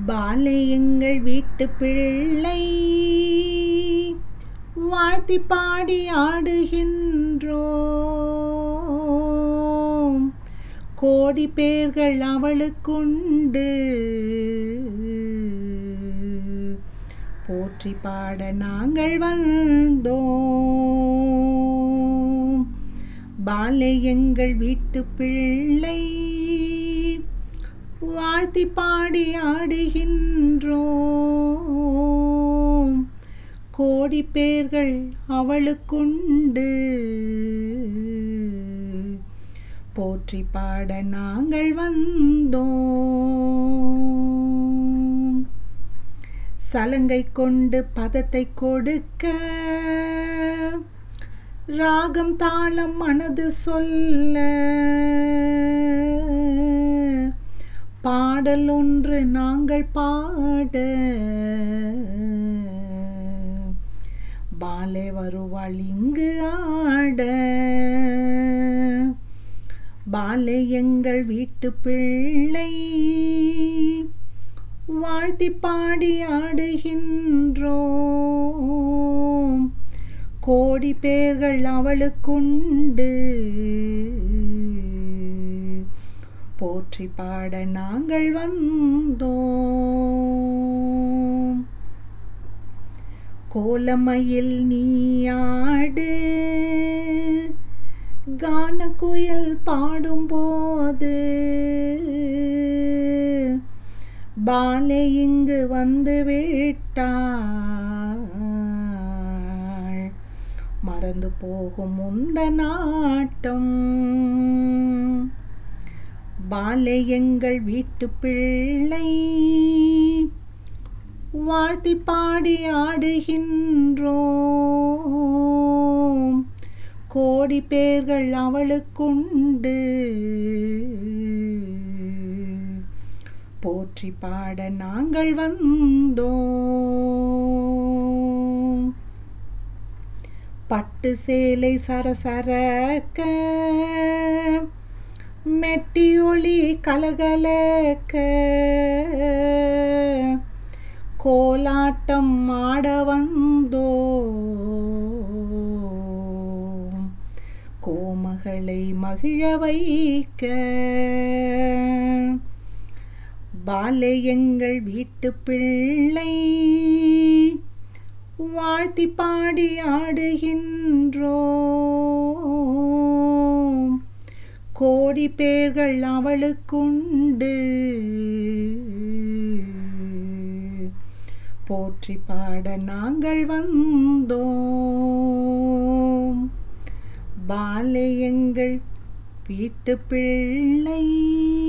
பாலே எங்கள் வீட்டு பிள்ளை வாழ்த்தி பாடி ஆடுகின்றோம் கோடி பேர்கள் அவளுக்குண்டு போற்றி பாட நாங்கள் வந்தோம் பாலே எங்கள் வீட்டு பிள்ளை வாழ்த்தி பாடி ஆடுகின்றோம் கோடி பேர்கள் அவளுக்குண்டு போற்றி பாட நாங்கள் வந்தோம் சலங்கை கொண்டு பதத்தை கொடுக்க ராகம் தாளம் மனது சொல்ல பாடல் ஒன்று நாங்கள் பாட பாலே வருவாள் இங்கு ஆட பாலே எங்கள் வீட்டு பிள்ளை வாழ்த்தி பாடி ஆடுகின்றோம் கோடி பேர்கள் அவளுக்குண்டு போற்றி பாட நாங்கள் வந்தோம் கோலமயில் நீயாடு கான குயில் பாடும்போது பாலே இங்கு வந்து விட்டாள் மறந்து போகும் முந்த நாட்டம் பாலே எங்கள் வீட்டு பிள்ளை வாழ்த்தி பாடி ஆடுகின்றோம் கோடி பேர்கள் அவளுக்குண்டு போற்றி பாட நாங்கள் வந்தோம் பட்டு சேலை சரசரக்க மெட்டி ஒளி கலகலக்க கோலாட்டம் ஆட வந்தோம் கோமகளை மகிழ வைக்க பாலே எங்கள் வீட்டு பிள்ளை வாழ்த்தி பாடி ஆடுகின்றோம் கோடி பேர்கள் அவளுக்குண்டு போற்றி பாட நாங்கள் வந்தோம் பாலே எங்கள் வீட்டு பிள்ளை